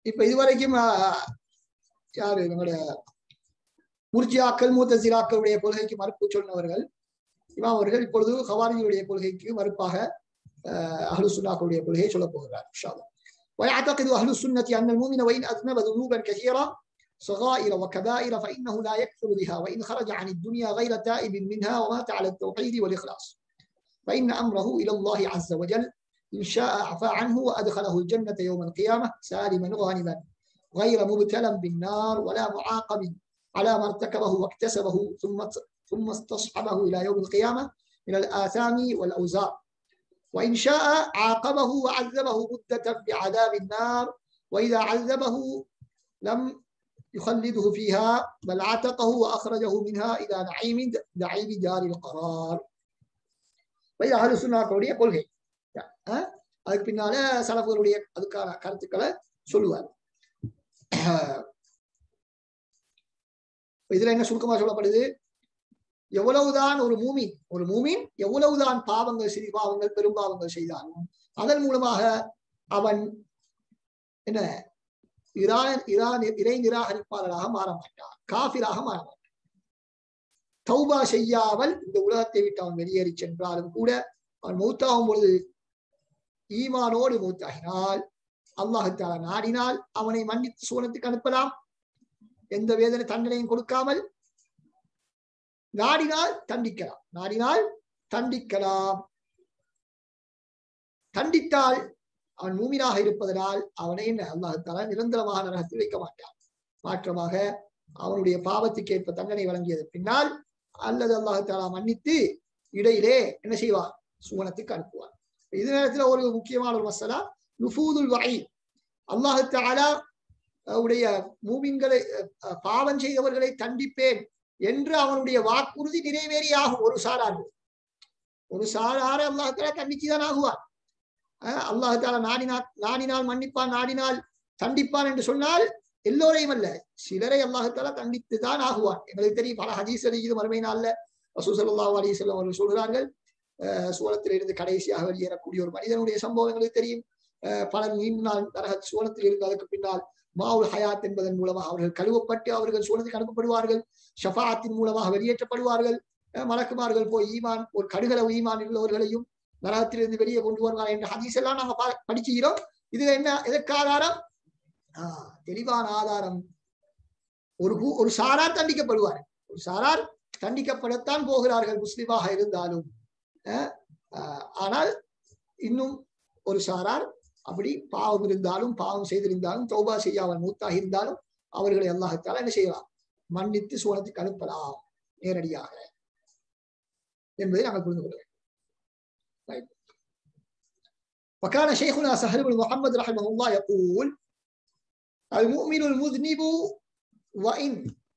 இப்ப இதுவரைக்கும் ஆஹ், யாரு நம்முடைய முர்ஜியாக்கள் மூத்தசிராக்களுடைய கொள்கைக்கு மறுப்பு சொன்னவர்கள் இமாம் அவர்கள் இப்பொழுது ஹவாரியுடைய கொள்கைக்கு மறுப்பாக அஹ்லு சுன்னாக்களுடைய கொள்கையை சொல்லப் போகிறார் இன்ஷா அல்லாஹ். ويعتقد أهل السنة أن المؤمن وإن أذنب ذنوبا كثيرة صغائر وكبائر فإنه لا يكفر بها وإن خرج عن الدنيا غير تائب منها ومات على التوحيد والإخلاص فإن أمره إلى الله عز وجل إن شاء عفى عنه وأدخله الجنة يوم القيامة سالما غانما غير مبتلى بالنار ولا معاقب على ما ارتكبه واكتسبه ثم ثم استصحبه إلى يوم القيامة من الآثام والأوزار وإن شاء عاقبه وعذبه مدة بعذاب النار وإذا عذبه لم يخلده فيها بل عتقه وأخرجه منها إلى نعيم نعيم دار القرار وإذا أهل السنة قولية கொள்கை அஹ் அதுக்கு பின்னால சலஃபுகளுடைய அதுக்கான கருத்துக்களை சொல்லுவார் இதுல என்ன சுருக்கமா சொல்லப்படுது எவ்வளவுதான் ஒரு மூமின் ஒரு மூமின் எவ்வளவுதான் பாவங்கள் சிறு பாவங்கள் பெரும்பாவங்கள் செய்தாலும் அதன் மூலமாக அவன் என்ன இரா இரா இறை நிராகரிப்பாளராக மாற மாட்டான் காபிராக மாற மாட்டான் தௌபா செய்யாமல் இந்த உலகத்தை விட்டு அவன் வெளியேறி சென்றாலும் கூட அவன் மௌத்தாகும் பொழுது ஈமானோடு மௌத்தாகினால் அல்லாஹால நாடினால் அவனை மன்னித்து சூனத்துக்கு அனுப்பலாம் எந்த வேதனை தண்டனையும் கொடுக்காமல் நாடினால் தண்டிக்கலாம் நாடினால் தண்டிக்கலாம் தண்டித்தால் அவன் மூமினாக இருப்பதனால் அவனை என்ன அல்லாஹால நிரந்தரமாக நரகத்தில் வைக்க மாட்டான் மாற்றமாக அவனுடைய பாவத்துக்கு ஏற்ப தண்டனை வழங்கியது பின்னால் அல்லது அல்லாஹாலா மன்னித்து இடையிலே என்ன செய்வான் சுவனத்துக்கு அனுப்புவான் இது நேரத்துல ஒரு முக்கியமான ஒரு மசலா நுஃபூதுல் வகை அல்லாஹாலா உடைய மூமின்களை அஹ், பாவம் செய்தவர்களை தண்டிப்பேன் என்று அவனுடைய வாக்குறுதி நிறைவேறியாகும் ஒரு சாரார் ஒரு சாரார அல்லாஹால தண்டிச்சுதான் ஆகுவான் அஹ், அல்லாஹால நாடினால் நாடினால் மன்னிப்பான் நாடினால் தண்டிப்பான் என்று சொன்னால் எல்லோரையும் அல்ல சிலரை அல்லாஹால தண்டித்து தான் ஆகுவான் எங்களுக்கு தெரியும் பல ஹதீஸ் அடிக்குது மறுமை நாள்ல ரசூசல்லா அலி செல்லம் அவர்கள் சொல்கிறார்கள் அஹ், சூழத்தில் இருந்து கடைசியாக வெளியேறக்கூடிய ஒரு மனிதனுடைய சம்பவம் எங்களுக்கு தெரியும் அஹ், பலர் நீண்ட நாள் நரக சூழத்தில் இருந்து அதுக்கு பின்னால் மாவுல் ஹயாத் என்பதன் மூலமாக அவர்கள் கழுவப்பட்டு அவர்கள் சூழத்துக்கு அனுப்பப்படுவார்கள் ஷஃபாத்தின் மூலமாக வெளியேற்றப்படுவார்கள் அஹ் மலக்குமார்கள் போய் ஈமான் ஒரு கடுகளவு ஈமான் உள்ளவர்களையும் நரகத்திலிருந்து வெளியே கொண்டு வருவார் என்ற ஹதீஸ் எல்லாம் நாங்க பா- படிச்சுக்கிறோம் இது என்ன எதற்கு ஆதாரம் ஆஹ் தெளிவான ஆதாரம் ஒரு கூ- ஒரு சாரார் தண்டிக்கப்படுவார் ஒரு சாரார் தண்டிக்கப்படத்தான் போகிறார்கள் முஸ்லிமாக இருந்தாலும் அஹ் ஆஹ் ஆனால் இன்னும் ஒரு சாரார் அப்படி பாவம் இருந்தாலும் பாவம் செய்திருந்தாலும் தௌபா செய்யாமல் மூத்தாக இருந்தாலும் அவர்களை அல்லாஹத்தால என்ன செய்யலாம் மன்னித்து சோனத்துக்கு அனுப்பலாம் நேரடியாக என்பதை நாங்கள் புரிந்து கொள்ள வேண்டும் Right. وكان شيخنا سهل بن محمد رحمه الله يقول المؤمن المذنب وإن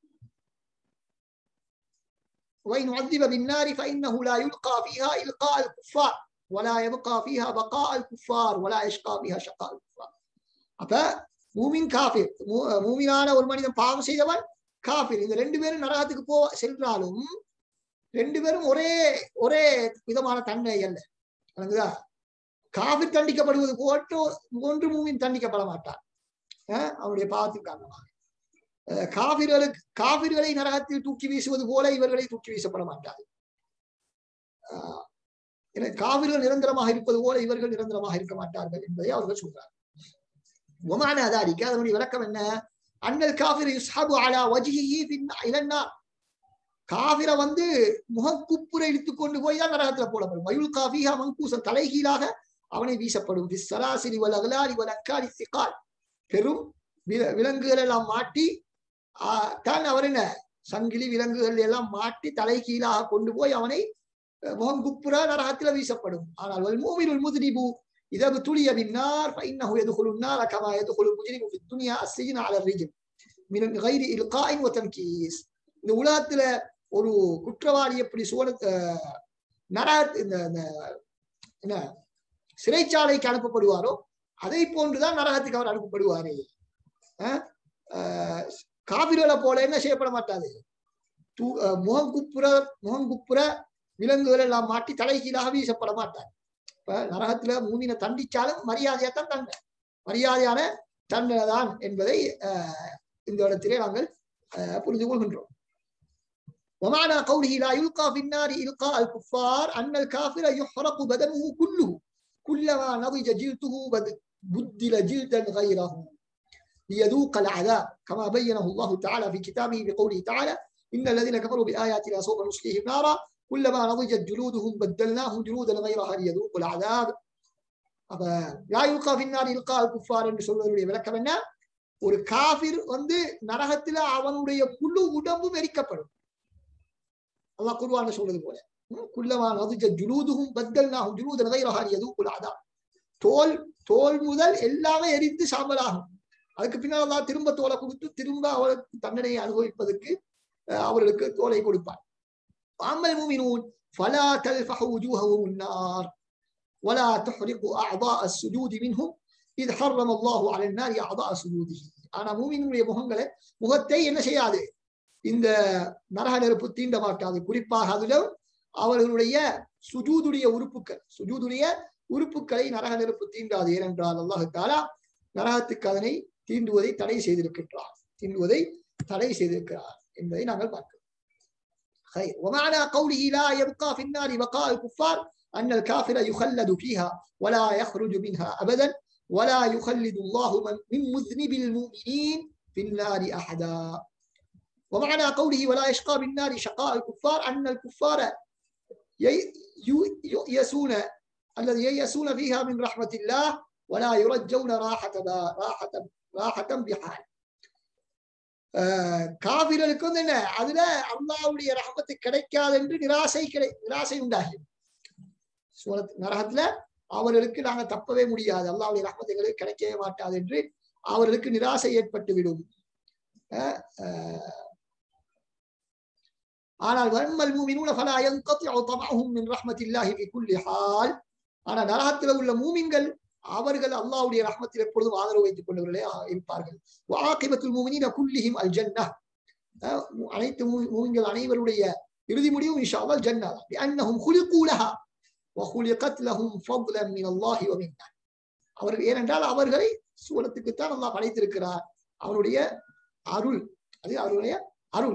وإن عذب بالنار فإنه لا يلقى فيها إلقاء الكفار ولا يبقى فيها بقاء الكفار ولا يشقى فيها شقاء الكفار அப்ப மூமின் காஃபிர் மூ- மூமினான ஒரு மனிதன் பாவம் செய்தவன் காஃபிர் இந்த ரெண்டு பேரும் நரகத்துக்கு போ சென்றாலும் ரெண்டு பேரும் ஒரே ஒரே விதமான தண்டனை அல்ல விளங்குதா காஃபிர் தண்டிக்கப்படுவது போட்டு ஒன்று மூமின் தண்டிக்கப்பட மாட்டான் அஹ் அவனுடைய பாவத்தின் காரணமாக அஹ் காபிர்களுக்கு காபிர்களை நரகத்தில் தூக்கி வீசுவது போல இவர்களை தூக்கி வீசப்பட மாட்டாது ஆஹ் எனவே காவிர்கள் நிரந்தரமாக இருப்பது போல இவர்கள் நிரந்தரமாக இருக்க மாட்டார்கள் என்பதை அவர்கள் சொல்றார் ஒமான அதாரிக்கு அதனுடைய விளக்கம் என்ன அண்ணல் காபிர் யுஸ்ஹபு அலா வஜிஹி பின் இலன்னா காவிர வந்து முகக்குப்புரை இழுத்துக் கொண்டு போய் தான் நரகத்துல போடப்படும் மயுள் காஃபிஹா மங்கூசன் தலைகீழாக அவனை வீசப்படும் சராசிரி வல் அகலாரி வல் அக்காரி சிகால் பெரும் வில- விலங்குகள் எல்லாம் மாட்டி ஆஹ், தான் அவர் என்ன சங்கிலி விலங்குகள் எல்லாம் மாட்டி தலைகீழாக கொண்டு போய் அவனை அஹ், முகங்குப்புற நரகத்துல வீசப்படும் ஆனால் வல் மூமினுல் முதுனிபு إذا ابتلي بالنار فإنه يدخل النار كما يدخل المجرم في الدنيا السجن على الرجل من غير إلقاء وتنكيس இந்த உலகத்துல ஒரு குற்றவாளி எப்படி சோழ நர இந்த இந்த என்ன சிறைச்சாலைக்கு அனுப்பப்படுவாரோ அதை போன்றுதான் நரகத்துக்கு அவர் அனுப்பப்படுவாரே அஹ், அஹ், காபிர்களை போல என்ன செய்யப்பட மாட்டாது தூ- அஹ், முகங்குப்புற முகங்குப்புற விலங்குகள் எல்லாம் மாட்டி தலைகீழாக வீசப்பட மாட்டார் இப்ப நரகத்துல மூமினை தண்டிச்சாலும் மரியாதையா தான் தண்டனை மரியாதையான தண்டனை தான் என்பதை அஹ், இந்த இடத்திலே நாங்கள் அஹ், புரிந்து கொள்கின்றோம் ومعنى قوله لا يلقى في النار إلقاء الكفار أن الكافر يحرق بدنه كله كلما نضج جلده بد- بدل جلدا غيره ليذوق العذاب كما بينه الله تعالى في كتابه بقوله تعالى إن الذين كفروا بآياتنا سوف نصليهم نارا كلما نضجت جلودهم بدلناهم جلودا غيرها ليذوقوا العذاب அப்ப லா யுல்கா ஃபின்னார் இல்கா அல் குஃபார் என்று சொல்வதனுடைய விளக்கம் என்ன ஒரு காபிர் வந்து நரகத்துல அவனுடைய முழு உடம்பும் எரிக்கப்படும் அல்லாஹ் குர்ஆன்ல சொல்றது போல ம், குல்லமா நதுஜ ஜுலூதுஹும் பத்தல்னாஹும் ஜுலூதன் கைரஹா யதூகுல் அதாப் தோல் தோல் முதல் எல்லாமே எரித்து சாம்பலாகும் அதுக்கு பின்னால் அல்லாஹ் திரும்ப தோலை கொடுத்து திரும்ப அவருக்கு தண்டனையை அனுபவிப்பதற்கு அஹ், அவர்களுக்கு தோலை கொடுப்பார் அம்மல் மூமினூன் ஃபலா தல்ஃபஹு وجوههم النار ولا تحرق أعضاء السجود منهم إذ حرم الله على النار أعضاء سجوده ஆனா மூமினுடைய முகங்களை முகத்தை என்ன செய்யாது இந்த நரக நெருப்பு தீண்ட மாட்டாது குறிப்பாக அதிலும் அவர்களுடைய சுஜூதுடைய உறுப்புகள் சுஜூதுடைய உறுப்புகளை நரக நெருப்பு தீண்டாது ஏனென்றால் அல்லாஹு தாலா நரகத்துக்கு அதனை தீண்டுவதை தடை செய்திருக்கின்றார் தீண்டுவதை தடை செய்திருக்கிறார் என்பதை நாங்கள் பார்க்கிறோம் خير ومعنى قوله لا يبقى في النار بقاء الكفار أن الكافر يخلد فيها ولا يخرج منها أبدا ولا يخلد الله من من مذنب المؤمنين في النار أحدا ومعنى قوله ولا يشقى بالنار شقاء الكفار أن الكفار ي- ي- ييسون الذي ييسون فيها من رحمة الله ولا يرجون راحة با- راحة راحة بحال ஆஹ் காபிர்களுக்கு வந்து என்ன அதுல அல்லாவுடைய ரஹமத்து கிடைக்காது என்று நிராசை கிடை நிராசை உண்டாகி சூரத் நரகத்துல அவர்களுக்கு நாங்க தப்பவே முடியாது அல்லாவுடைய ரஹமத்து எங்களுக்கு கிடைக்கவே மாட்டாது என்று அவர்களுக்கு நிராசை ஏற்பட்டு விடும் ஆஹ் ஆஹ் ஆனால் வன்மல் மூமினூன ஃபலா யன்கத்திஉ தமஅஹும் மின் ரஹ்மத்தில்லாஹி ஃபி குல்லி ஹால் ஆனா நரகத்துல உள்ள மூமின்கள் அவர்கள் அல்லாஹ்வுடைய ரஹ்மத்தில் எப்பொழுதும் ஆதரவு வைத்துக் கொண்டவர்களே ஆ- இருப்பார்கள் வாக்கிபத்துல் மூமினீன குல்லிஹிம் அல் ஜன்னah அஹ் மு- அனைத்து மூ- மூமின்கள் அனைவருடைய இறுதி முடிவும் இன்ஷா அல்லாஹ் ஜன்னah தான் லிஅன்னஹும் خلقوا لها وخلقت لهم فضلا من الله ومنا அவர்கள் ஏனென்றால் அவர்களை சூரத்துக்குத்தான் அல்லாஹ் படைத்திருக்கிறார் அவருடைய அருள் அது அவருடைய அருள்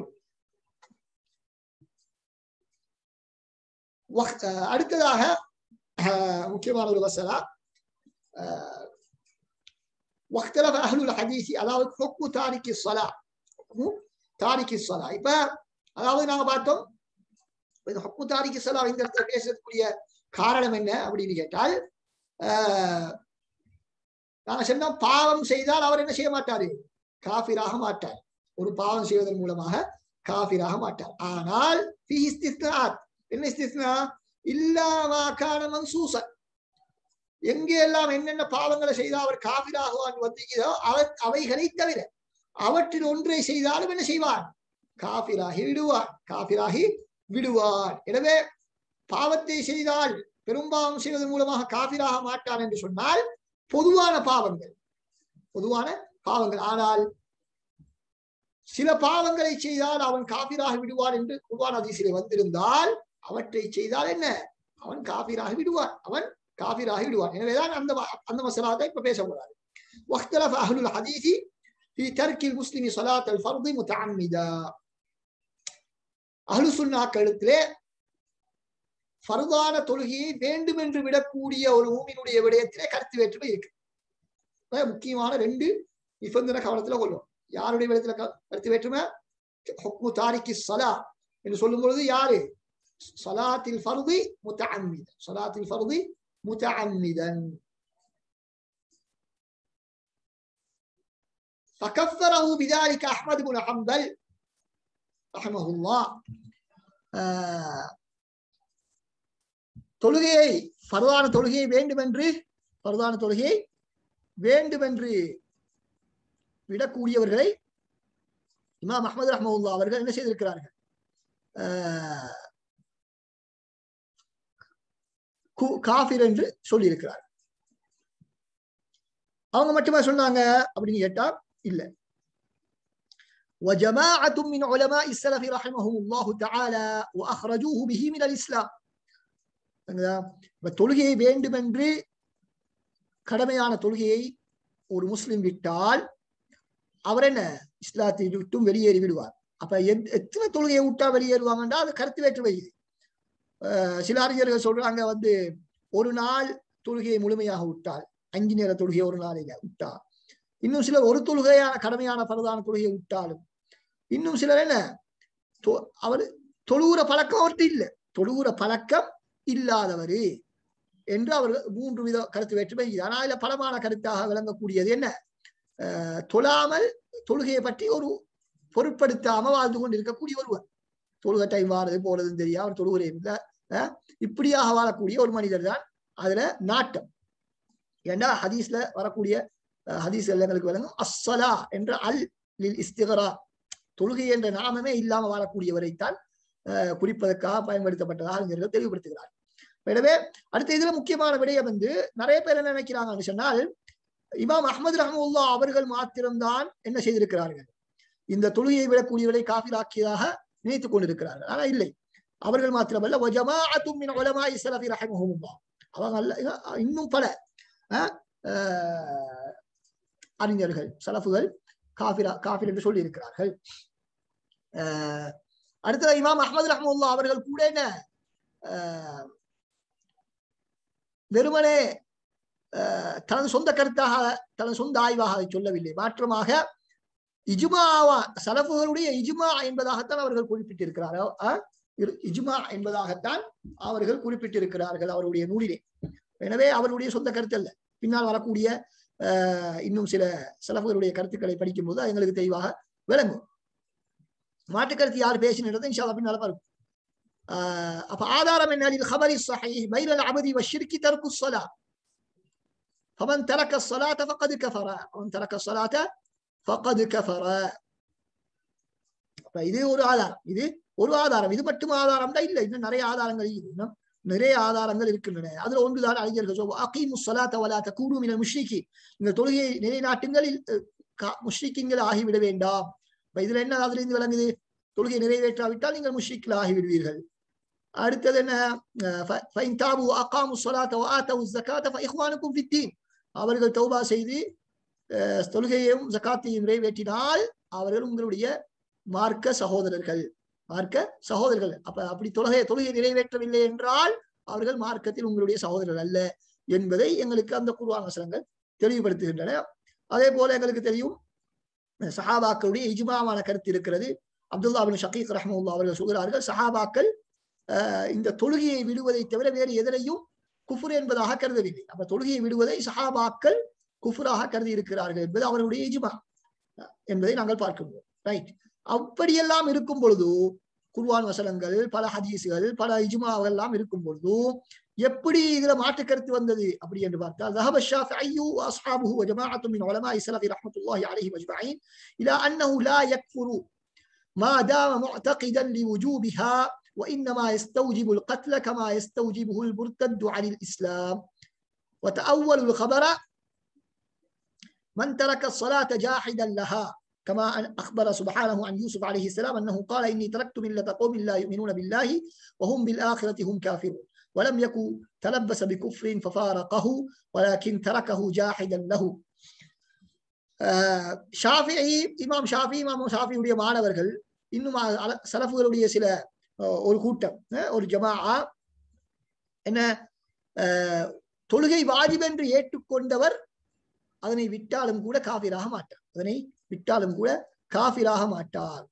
வக்- அஹ் அடுத்ததாக அஹ் முக்கியமான ஒரு வசலா واختلف اهل الحديث அதாவது حكم تارك الصلاه حكم تارك الصلاه இப்ப அதாவது நாங்க பார்த்தோம் இந்த حكم تارك الصلاه இந்த இடத்துல பேசக்கூடிய காரணம் என்ன அப்படின்னு கேட்டால் ஆஹ், நாங்க சொன்னோம் பாவம் செய்தால் அவர் என்ன செய்ய மாட்டாரு காபிராக மாட்டார் ஒரு பாவம் செய்வதன் மூலமாக காபிராக மாட்டார் ஆனால் في استثناءات என்ன இஸ்திஸ்னா இல்லா மா கான மன்சூசன் எங்கே எல்லாம் என்னென்ன பாவங்களை செய்தால் அவர் காபிராகுவான் வந்தீங்களோ அவர் அவைகளை தவிர அவற்றில் ஒன்றை செய்தாலும் என்ன செய்வான் காபிராகி விடுவான் காபிராகி விடுவான் எனவே பாவத்தை செய்தால் பெரும்பாவம் செய்வதன் மூலமாக காபிராக மாட்டான் என்று சொன்னால் பொதுவான பாவங்கள் பொதுவான பாவங்கள் ஆனால் சில பாவங்களை செய்தால் அவன் காபிராகி விடுவான் என்று குர்ஆன் ஹதீஸிலே வந்திருந்தால் அவற்றை செய்தால் என்ன அவன் காபிராகி விடுவான் அவன் காபிராகி விடுவான் எனவேதான் அந்த வ- அந்த மசலாத்தை இப்ப பேச போறாரு واختلف أهل الحديث في ترك المسلم صلاة الفرض متعمدا அஹ்லு சுன்னா கழுத்திலே ஃபர்தான தொழுகையை வேண்டும் என்று விடக்கூடிய ஒரு மூமினுடைய விடயத்திலே கருத்து வேற்றுமை இருக்கு அதான் முக்கியமான ரெண்டு நிபந்தனை கவனத்துல கொள்ளும் யாருடைய விடயத்துல க- கருத்து வேற்றுமை ஹுக்மு தாரிக்கி சலா என்று சொல்லும் பொழுது யாரு சலாத்தில் ஃபர்தி முத்தஅம்மிதன் சலாத்தில் ஃபர்தி முத்தஅம்மிதன் فكفره بذلك أحمد بن حنبل رحمه الله ஆஹ், தொழுகையை பரதான தொழுகையை வேண்டுமென்று பரதான தொழுகையை வேண்டுமென்று விடக்கூடியவர்களை இமாம் அஹ்மது ரஹ்மவுல்லா அவர்கள் என்ன செய்திருக்கிறார்கள் ஆஹ், கு- காஃபிர் என்று சொல்லியிருக்கிறார் அவங்க மட்டுமா சொன்னாங்க அப்படின்னு கேட்டா இல்ல وجماعة من علماء السلف رحمهم الله تعالى وأخرجوه به من الإسلام சரிங்களா? இப்ப தொழுகையை வேண்டுமென்று கடமையான தொழுகையை ஒரு முஸ்லிம் விட்டால் அவர் என்ன இஸ்லாத்தை விட்டும் வெளியேறி விடுவார் அப்ப எத்- எத்தனை தொழுகையை விட்டா வெளியேறுவாங்கன்றா அது கருத்து வேற்றுமை இது அஹ் சில அறிஞர்கள் சொல்றாங்க வந்து ஒரு நாள் தொழுகையை முழுமையாக விட்டால் அஞ்சு நேர தொழுகையை ஒரு நாளையில விட்டா இன்னும் சிலர் ஒரு தொழுகையான கடமையான பரதான தொழுகையை விட்டாலும் இன்னும் சிலர் என்ன தொ- அவர் தொழுகிற பழக்கம் அவர்கிட்ட இல்லை தொழுகிற பழக்கம் இல்லாதவர் என்று அவர் மூன்று வித கருத்து வேற்றுமை இது. ஆனால் இதுல பலமான கருத்தாக விளங்கக்கூடியது என்ன அஹ் தொழாமல் தொழுகையை பற்றி ஒரு பொருட்படுத்தாம வாழ்ந்து கொண்டு இருக்கக்கூடிய ஒருவர் தொழுகை டைம் வாரது போறதுன்னு தெரியா அவர் தொழுகிறே இல்லை அஹ் இப்படியாக வாழக்கூடிய ஒரு மனிதர் தான் அதுல நாட்டம் ஏண்டா ஹதீஸ்ல வரக்கூடிய அஹ், ஹதீஸ் எங்களுக்கு விளங்கும் அஸ்ஸலா என்ற அல் லில் இஸ்திகரா தொழுகை என்ற நாமமே இல்லாம வாழக்கூடியவரைத்தான் அஹ், குறிப்பதற்காக பயன்படுத்தப்பட்டதாக அறிஞர்கள் தெளிவுபடுத்துகிறார் எனவே அடுத்த இதுல முக்கியமான விடயம் வந்து நிறைய பேர் என்ன நினைக்கிறாங்கன்னு சொன்னால் இமாம் அஹ்மது ரஹமுல்லா அவர்கள் மாத்திரம்தான் என்ன செய்திருக்கிறார்கள் இந்த தொழுகையை விடக்கூடியவரை காபிராக்கியதாக நினைத்துக் கொண்டிருக்கிறார்கள் ஆனா இல்லை அவர்கள் மாத்திரமல்ல வஜமாஅத்தும் மின் உலமாஇ ஸலஃபி ரஹிமஹுமுல்லாஹ் அவங்க அல்ல இன்னும் பல அஹ், அஹ், அறிஞர்கள் சலஃபுகள் காபிரா காபிர் என்று சொல்லி இருக்கிறார்கள் அஹ், அடுத்தது இமாம் அஹ்மது ரஹமுல்லா அவர்கள் கூட என்ன அஹ், வெறுமனே அஹ், தனது சொந்த கருத்தாக தனது சொந்த ஆய்வாக அதை சொல்லவில்லை மாற்றமாக இஜுமாவா சலஃபுகளுடைய இஜுமா என்பதாகத்தான் அவர்கள் குறிப்பிட்டிருக்கிறார்கள் அஹ், இரு- இஜுமா என்பதாகத்தான் அவர்கள் குறிப்பிட்டிருக்கிறார்கள் அவருடைய நூலிலே எனவே அவருடைய சொந்த கருத்து அல்ல பின்னால் வரக்கூடிய அஹ், இன்னும் சில சலஃபுகளுடைய கருத்துக்களை படிக்கும்போது அது எங்களுக்கு தெளிவாக விளங்கும் மாற்று கருத்து யார் பேசினது இன்ஷா பின்னால பாருங்க ஆஹ் அப்ப ஆதாரம் என்ன லில் خبر الصحيح بين العبد والشرك ترك الصلاة فمن ترك الصلاة فقد كفر ومن ترك الصلاة فقد كفر அப்ப இது ஒரு ஆதாரம் இது ஒரு ஆதாரம் இது மட்டும் ஆதாரம் தான் இல்லை இன்னும் நிறைய ஆதாரங்கள் இருக்குது. இன்னும் நிறைய ஆதாரங்கள் இருக்கின்றன அதுல ஒன்றுதான் அறிஞர்கள் சொல்வோம் அகீமு ஸலாத்த வலா தகூனு மினல் முஷ்ரிகி இந்த தொழுகையை நிலைநாட்டுங்கள் முஷ்ரிக்கிங்கள் ஆகிவிட வேண்டாம் இப்ப இதுல என்ன அதுல இருந்து விளங்குது தொழுகை நிறைவேற்றாவிட்டால் நீங்கள் முஷ்ரிக்கில் ஆகிவிடுவீர்கள் அடுத்தது என்ன அஹ் ஃப- ஃபைன் தாபு அகாமு ஸலாத்த வ ஆத்தவு ஸகாத்த ஃபஇஹ்வானுக்கும் ஃபித்தீன் அவர்கள் தௌபா செய்து அஹ், தொழுகையையும் ஜகாத்தையும் நிறைவேற்றினால் அவர்கள் உங்களுடைய மார்க்க சகோதரர்கள் மார்க்க சகோதரர்கள் அப்ப அப்படி தொழுகை தொழுகை நிறைவேற்றவில்லை என்றால் அவர்கள் மார்க்கத்தில் உங்களுடைய சகோதரர்கள் அல்ல என்பதை எங்களுக்கு அந்த குர்ஆன் வசனங்கள் தெளிவுபடுத்துகின்றன அதே போல எங்களுக்கு தெரியும் சஹாபாக்களுடைய இஜ்மாவான கருத்து இருக்கிறது அப்துல்லா பின் ஷகீக் ரஹ்மவுல்லா அவர்கள் சொல்கிறார்கள் சஹாபாக்கள் ஆஹ், இந்த தொழுகையை விடுவதை தவிர வேறு எதனையும் குஃபுர் என்பதாக கருதவில்லை அப்ப தொழுகையை விடுவதை சஹாபாக்கள் குஃபுராக கருதி இருக்கிறார்கள் என்பது அவர்களுடைய இஜ்மா என்பதை நாங்கள் பார்க்கின்றோம் ரைட் அப்படியெல்லாம் இருக்கும் பொழுது குர்ஆன் வசனங்கள் பல ஹதீஸ்கள் பல இஜ்மாகள் எல்லாம் இருக்கும் பொழுது எப்படி இதுல மாற்று கருத்து வந்தது அப்படி என்று பார்த்தால் ذهب الشافعي واصحابه وجماعه من علماء السلف رحمه الله عليهم اجمعين الى انه لا يكفر ما دام معتقدا لوجوبها وانما يستوجب القتل كما يستوجبه المرتد عن الاسلام وتأول الخبر من ترك الصلاة جاحدا لها كما أن أخبر سبحانه عن يوسف عليه السلام أنه قال إني تركت ملة قوم لا يؤمنون بالله وهم بالآخرة هم كافرون ولم يكن تلبس بكفر ففارقه ولكن تركه جاحدا له ஆஹ் ஷாஃபிஇ இமாம் ஷாஃபி இமாம் ஷாஃபியுடைய மாணவர்கள் இன்னும் அ- அல- சலஃபுகளுடைய சில அஹ், ஒரு கூட்டம் அஹ், ஒரு ஜமாஆ என்ன ஆஹ், தொழுகை வாஜிப் என்று ஏற்றுக்கொண்டவர் அதனை விட்டாலும் கூட காபிராக மாட்டார் அதனை விட்டாலும் கூட காபிராக மாட்டார்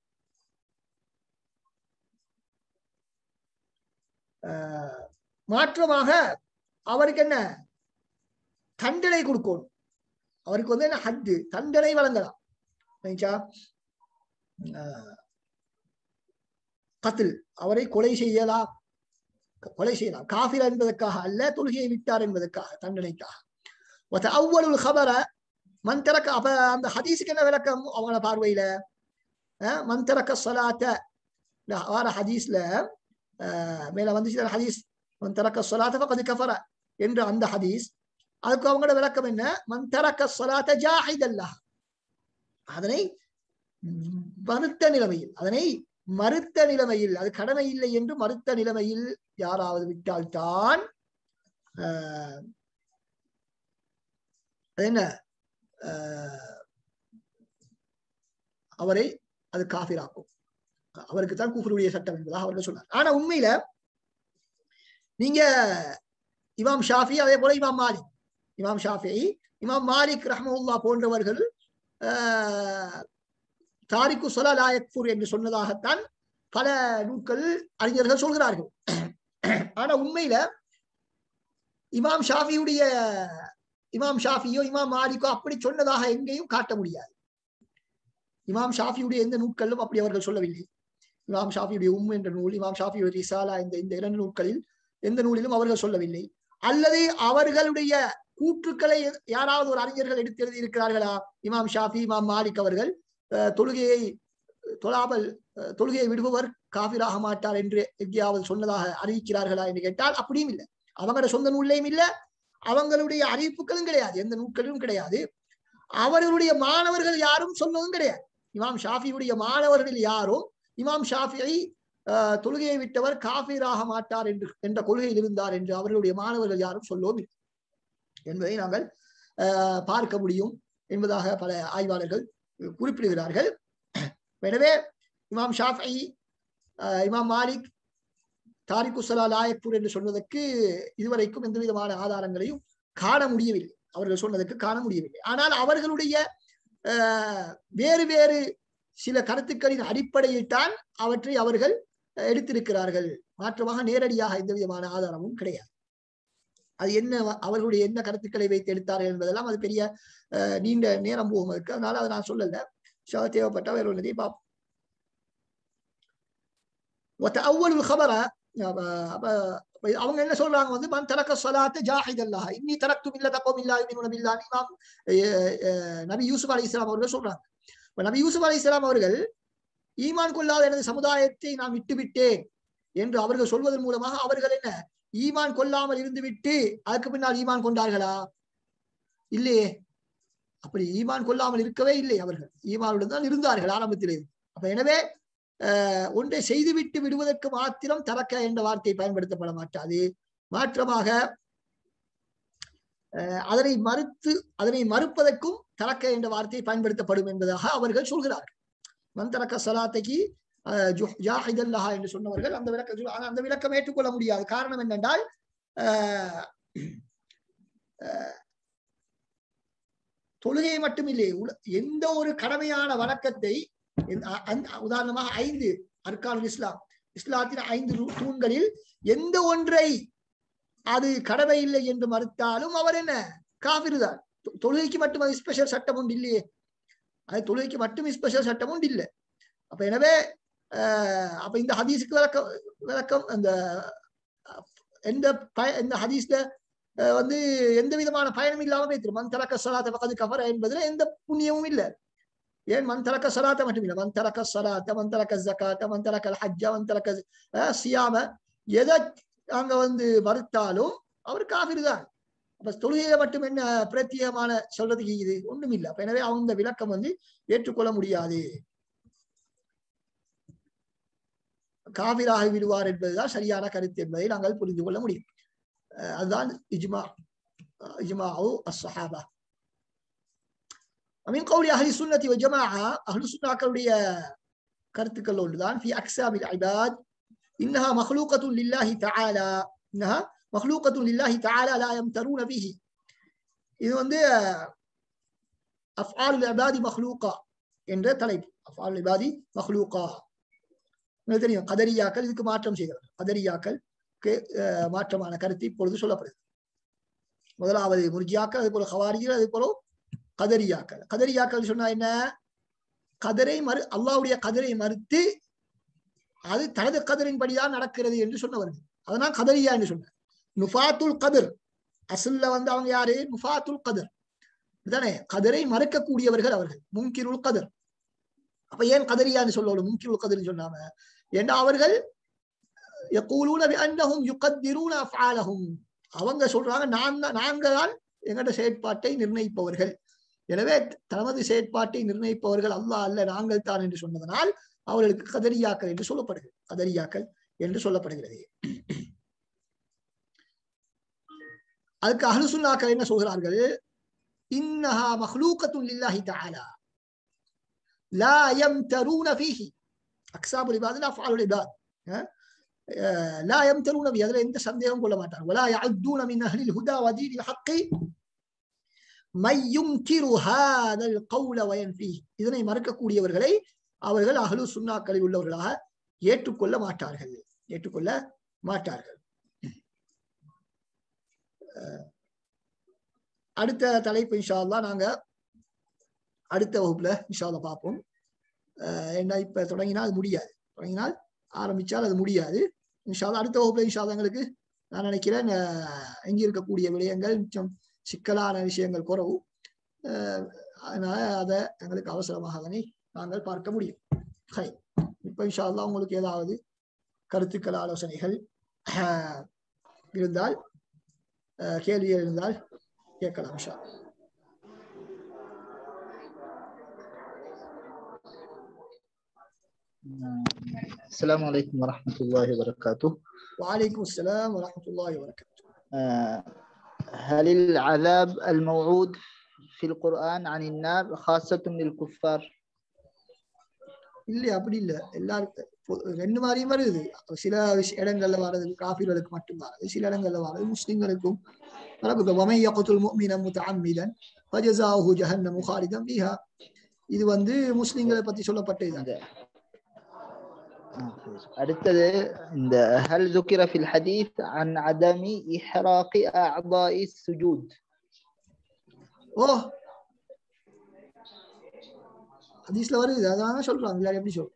ஆஹ், மாற்றமாக அவருக்கு என்ன தண்டனை கொடுக்கணும் அவருக்கு வந்து என்ன ஹத்து தண்டனை வழங்கலாம் நினைச்சா கத்தில் அவரை கொலை செய்யலாம் கொலை செய்யலாம் காஃபிர் என்பதற்காக அல்ல தொழுகையை விட்டார் என்பதற்காக தண்டனைக்காக அவ்வளவு ஹபர மந்தரக்க அப்ப அந்த ஹதீஸுக்கு என்ன விளக்கம் அவங்கள பார்வையில அஹ், மந்தரக்க சொலாத்த வார ஹதீஸ்ல அஹ், மேல வந்துச்சு ஹதீஸ் மந்தரக்க சொலாத்த பக்கத்து கஃபர என்ற அந்த ஹதீஸ் அதுக்கு அவங்களோட விளக்கம் என்ன மந்தரக்க சொலாத்த ஜாஹிதல்லா அதனை மறுத்த நிலைமையில் அதனை மறுத்த நிலைமையில் அது கடமை இல்லை என்று மறுத்த நிலைமையில் யாராவது விட்டால்தான் ஆஹ், அது என்ன ஆஹ், அவரை அது காஃபிராக்கும் அவருக்கு தான் குஃபருடைய சட்டம் என்பதாக அவர்கள் சொன்னார் ஆனா உண்மையில நீங்க இமாம் ஷாஃபி அதே போல இமாம் மாலிக் இமாம் ஷாஃபி இமாம் மாலிக் ரஹ்மவுல்லா போன்றவர்கள் ஆஹ், தாரிக்கு சொலா லாயக்பூர் என்று சொன்னதாகத்தான் பல நூல்கள் அறிஞர்கள் சொல்கிறார்கள் ஆனா உண்மையில இமாம் ஷாஃபியுடைய இமாம் ஷாஃபியோ இமாம் மாலிக்கோ அப்படி சொன்னதாக எங்கேயும் காட்ட முடியாது இமாம் ஷாஃபியுடைய எந்த நூட்களிலும் அப்படி அவர்கள் சொல்லவில்லை இமாம் ஷாஃபியுடைய உம் என்ற நூல் இமாம் ஷாஃபியுடைய ரிசாலா இந்த இந்த இரண்டு நூல்களில் எந்த நூலிலும் அவர்கள் சொல்லவில்லை அல்லது அவர்களுடைய கூற்றுக்களை யாராவது ஒரு அறிஞர்கள் எடுத்து எழுதி இருக்கிறார்களா இமாம் ஷாஃபி இமாம் மாலிக் அவர்கள் அஹ், தொழுகையை தொழாமல் அஹ், தொழுகையை விடுபவர் காபிராக மாட்டார் என்று எங்கேயாவது சொன்னதாக அறிவிக்கிறார்களா என்று கேட்டால் அப்படியும் இல்லை அவங்களோட சொந்த நூல்லையும் இல்லை அவங்களுடைய அறிவிப்புகளும் கிடையாது எந்த நூல்களிலும் கிடையாது அவர்களுடைய மாணவர்கள் யாரும் சொன்னதும் கிடையாது இமாம் ஷாஃபியுடைய மாணவர்கள் யாரும் இமாம் ஷாஃபியை அஹ், தொழுகையை விட்டவர் காஃபிராக மாட்டார் என்று என்ற கொள்கையில் இருந்தார் என்று அவர்களுடைய மாணவர்கள் யாரும் சொல்லவும் இல்லை என்பதை நாங்கள் அஹ், பார்க்க முடியும் என்பதாக பல ஆய்வாளர்கள் குறிப்பிடுகிறார்கள் எனவே இமாம் ஷாஃபி அஹ், இமாம் மாலிக் தாரிக்கு சலா லாயக்பூர் என்று சொன்னதற்கு இதுவரைக்கும் எந்த விதமான ஆதாரங்களையும் காண முடியவில்லை அவர்கள் சொன்னதற்கு காண முடியவில்லை ஆனால் அவர்களுடைய அஹ், வேறு வேறு சில கருத்துக்களின் அடிப்படையில் தான் அவற்றை அவர்கள் அஹ், எடுத்திருக்கிறார்கள் மாற்றமாக நேரடியாக எந்த விதமான ஆதாரமும் கிடையாது அது என்ன வ- அவர்களுடைய என்ன கருத்துக்களை வைத்து எடுத்தார்கள் என்பதெல்லாம் அது பெரிய அஹ், நீண்ட நேரம் போகும் இருக்கு அதனால அதை நான் சொல்லல ஷா தேவைப்பட்ட வேற ஒன்றதை பார்ப்போம் وتأول الخبر அப்ப அவங்க என்ன சொல்றாங்க வந்து மன் தரக்க சலாத்த ஜாஹிதல்லாஹ் இன்னி தரக்து மில்லத கௌமின் லா யுமினூன பில்லாஹ் இமாம் அஹ், அஹ், நபி யூசுப் அலைஹிஸ்ஸலாம் அவர்கள் சொல்றாங்க இப்ப நபி யூசுப் அலைஹிஸ்ஸலாம் அவர்கள் ஈமான் கொள்ளாத எனது சமுதாயத்தை நான் விட்டுவிட்டேன் என்று அவர்கள் சொல்வதன் மூலமாக அவர்கள் என்ன ஈமான் கொள்ளாமல் இருந்துவிட்டு அதுக்கு பின்னால் ஈமான் கொண்டார்களா இல்லையே அப்படி ஈமான் கொள்ளாமல் இருக்கவே இல்லை அவர்கள் ஈமானுடன் தான் இருந்தார்கள் ஆரம்பத்திலே அப்ப எனவே அஹ், ஒன்றை செய்துவிட்டு விடுவதற்கு மாத்திரம் தரக்க என்ற வார்த்தை பயன்படுத்தப்பட மாட்டாது மாற்றமாக அஹ், அதனை மறுத்து அதனை மறுப்பதற்கும் தரக்க என்ற வார்த்தை பயன்படுத்தப்படும் என்பதாக அவர்கள் சொல்கிறார்கள் மந்தரக்க சலாத்தைக்கு ஜாஹிதல்லஹா என்று சொன்னவர்கள் அந்த விளக்கம் சொல்ல- ஆனா அந்த விளக்கம் ஏற்றுக்கொள்ள முடியாது காரணம் என்னென்றால் அஹ், அஹ், தொழுகை மட்டுமில்லை உல- எந்த ஒரு கடமையான வணக்கத்தை எந்த- அ- அந்த- உதாரணமாக ஐந்து அர்கானுல் இஸ்லாம் இஸ்லாத்தின் ஐந்து ரு- தூண்களில் எந்த ஒன்றை அது கடமை இல்லை என்று மறுத்தாலும் அவர் என்ன காபிர் தான் தொ- தொழுகைக்கு மட்டும் அது ஸ்பெஷல் சட்டம் உண்டு இல்லையே அது தொழுகைக்கு மட்டும் ஸ்பெஷல் சட்டம் உண்டு இல்லை அப்ப எனவே அஹ், அப்ப இந்த ஹதீஸுக்கு விளக்கம் விளக்கம் அந்த அஹ், எந்த பய இந்த ஹதீஸ்ல அஹ், வந்து எந்த விதமான பயனும் இல்லாம பேத்திரு மன் தலக்க சலாத்த பக்கத்து கஃபர என்பதுல எந்த புண்ணியமும் இல்லை ஏன் மன் தலக்க சலாத்த மட்டும் இல்லை மன் தலக்க சலாத்த மன் தலக்க ஜக்காத்த மன் தலக்க ஹஜ்ஜா மன் தலக்க அஹ், சியாம எதை அங்க வந்து மறுத்தாலும் அவர் காபிர் தான் அப்ப தொழுகையில மட்டும் என்ன பிரத்யேகமான சொல்றதுக்கு இது ஒண்ணும் இல்லை அப்ப எனவே அவங்க விளக்கம் வந்து ஏற்றுக்கொள்ள முடியாது காபிராகி விடுவார் என்பதுதான் சரியான கருத்து என்பதை நாங்கள் புரிந்து கொள்ள முடியும் அஹ் அதுதான் இஜ்மா அஹ் இஜ்மா அஸ்ஸஹாபா من قول أهل السنة والجماعة أهل السنة كالودية கருத்துக்கள் ஒன்றுதான் في أقسام العباد إنها مخلوقة لله تعالى إنها مخلوقة لله تعالى لا يمترون به இது வந்து அஃபால் இபாதி மஹ்லூகா என்ற தலைப்பு அஃபால் இபாதி மஹ்லூகா உங்களுக்கு தெரியும் கதரியாக்கள் இதுக்கு மாற்றம் செய்தவர் கதரியாக்களுக்கு அஹ், மாற்றமான கருத்து இப்பொழுது சொல்லப்படுது முதலாவது முர்ஜியாக்கள் அது போல ஹவாரிகள் அது போல கதரியாக்கள் கதரியாக்கள் சொன்னா என்ன கதரை மறு அல்லாவுடைய கதரை மறுத்து அது தனது கதரின்படிதான் நடக்கிறது என்று சொன்னவர்கள் அதனால் கதரியா என்று சொன்னார் நுஃபாத்துல் கதிர் அசுல்ல வந்து அவங்க யாரு நுஃபாத்துல் கதிர் தானே கதரை மறுக்கக்கூடியவர்கள் அவர்கள் முன்கிருள் கதிர் அப்ப ஏன் கதரியான்னு சொல்லணும் முன்கிருள் கதிர்னு சொன்னாம ஏன்னா அவர்கள் يقولون بانهم يقدرون افعالهم அவங்க சொல்றாங்க நான் தான் நாங்க தான் எங்கட செயற்பாட்டை நிர்ணயிப்பவர்கள் எனவே தமது செயற்பாட்டை நிர்ணயிப்பவர்கள் அல்லாஹ் அல்ல நாங்கள் தான் என்று சொன்னதனால் அவர்களுக்கு கதரியாக்கள் என்று சொல்லப்படுகிறது கதரியாக்கள் என்று சொல்லப்படுகிறது அதுக்கு அஹ்லுசுன்னாக்கள் என்ன சொல்கிறார்கள் இன்னஹா மஹ்லூகத்துன் லில்லாஹி தஆலா லா யம்தரூன ஃபீஹி அக்ஸாபுல் இபாத் அஃஆலுல் இபாத் லா யம்தரூன ஃபீஹி அதுல எந்த சந்தேகமும் கொள்ள மாட்டாங்க வலா يعدون من اهل الهدى ودين الحق من ينكر هذا القول وينفيه இதனை மறுக்கக்கூடியவர்களை அவர்கள் அஹ்லு சுன்னாக்களில் உள்ளவர்களாக ஏற்றுக்கொள்ள மாட்டார்கள் ஏற்றுக்கொள்ள மாட்டார்கள் அடுத்த தலைப்பு இன்ஷா அல்லாஹ் நாங்க அடுத்த வகுப்புல இன்ஷா அல்லாஹ் பார்ப்போம் அஹ் என்ன இப்ப தொடங்கினால் அது முடியாது தொடங்கினால் ஆரம்பிச்சால் அது முடியாது இன்ஷா அல்லாஹ் அடுத்த வகுப்புல இன்ஷா அல்லாஹ் எங்களுக்கு நான் நினைக்கிறேன் அஹ் எஞ்சி இருக்கக்கூடிய விடயங்கள் கொஞ்சம் சிக்கலான விஷயங்கள் குறவு அஹ் அதனால அதை எங்களுக்கு அவசரமாக அதனை நாங்கள் பார்க்க முடியும் ஹை இப்ப இன்ஷா அல்லாஹ் உங்களுக்கு ஏதாவது கருத்துக்கள் ஆலோசனைகள் அஹ், இருந்தால் அஹ், கேள்விகள் இருந்தால் கேட்கலாம் இன்ஷா அல்லாஹ். السلام عليكم ورحمة الله وبركاته وعليكم السلام ورحمة الله وبركاته آه، هل العذاب الموعود في القرآن عن النار خاصة للكفار இல்லை அப்படி இல்லை எல்லாருக்கும் பொ- ரெண்டு மாதிரியும் வருது சில விஷ- இடங்கள்ல வர்றது காஃபிர்களுக்கு மட்டும்தான் வருது சில இடங்கள்ல வர்றது முஸ்லிம்களுக்கும் நடக்குது وَمَنْ يَقْتُلْ مُؤْمِنًا مُتَعَمِّدًا فَجَزَاؤُهُ جَهَنَّمُ خَالِدًا فِيهَا இது வந்து முஸ்லிம்களை பத்தி சொல்லப்பட்ட இது இந்த அடுத்தது இந்த هل ذكر في الحديث عن عدم إحراق أعضاء السجود ஓ ஹதீஸ்ல வருது அதான் சொல்றாங்க எல்லாரும் எப்படி சொல்றோம்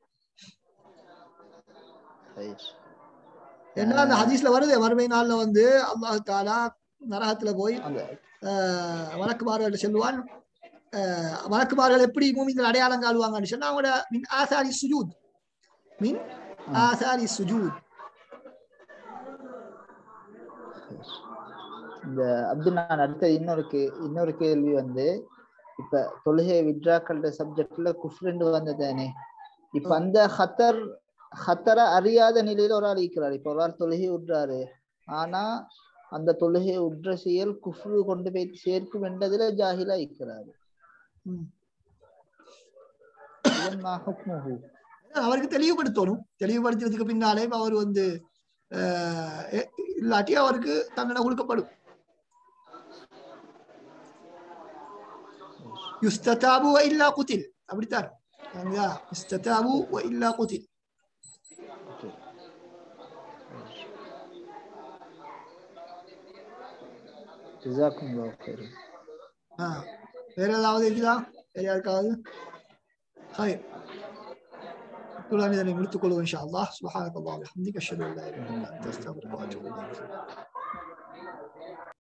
خير ஏன்னா அந்த ஹதீஸ்ல வருது வறுமை நாள்ல வந்து அல்லாஹ் தாலா நரகத்துல போய் அந்த ஆஹ் வழக்குமார்கள் சொல்லுவான் ஆஹ் வழக்குமார்கள் எப்படி மூமிங்கள் அடையாளம் காணுவாங்கன்னு சொன்னா அவங்களோட மின் ஆசாரி சுஜூத் மின் ஆசாரி சுஜூத் இந்த அப்துல் நான் அடுத்தது இன்னொரு கே இன்னொரு கேள்வி வந்து இப்ப தொழுகை விட்ராக்கள்ட சப்ஜெக்ட்ல குஃப்ரெண்டு வந்ததானே இப்ப அந்த ஹத்தர் ஹத்தரை அறியாத நிலையில ஒரு ஆள் இருக்கிறார் இப்ப ஒரு ஆள் தொழுகை விடுறாரு ஆனா அந்த தொழுகை உற்ற செயல் குஃப்ரு கொண்டு போய் சேர்க்கும் என்றதுல ஜாஹிலா இருக்கிறாரு ம். இதன் மா ஹுக்முஹு? அவருக்கு தெளிவுபடுத்தணும் தெளிவுபடுத்துறதுக்கு பின்னாலே இப்ப அவர் வந்து ஆஹ் எ- இல்லாட்டி அவருக்கு தண்டனை கொடுக்கப்படும் யுஸ்ததாபு வ இல்லா குத்தில் அப்படித்தான் சரிங்களா? யுஸ்ததாபு வ இல்லா குத்தில் ஜஸாக்குமுல்லாஹு ஹைரன். ஆ வேற ஏதாவது இருக்குதா வேற யாருக்காவது ஹாய் இத்துடன் இதனை முடித்துக் கொள்வோம் இன்ஷா அல்லாஹ் சுப்ஹானக அல்லாஹ் வபிஹம்திக அஷ்ஹது அன் லா இலாஹா இல்லா அன்த அஸ்தக்ஃபிருக வ அத்தூபு இலைக்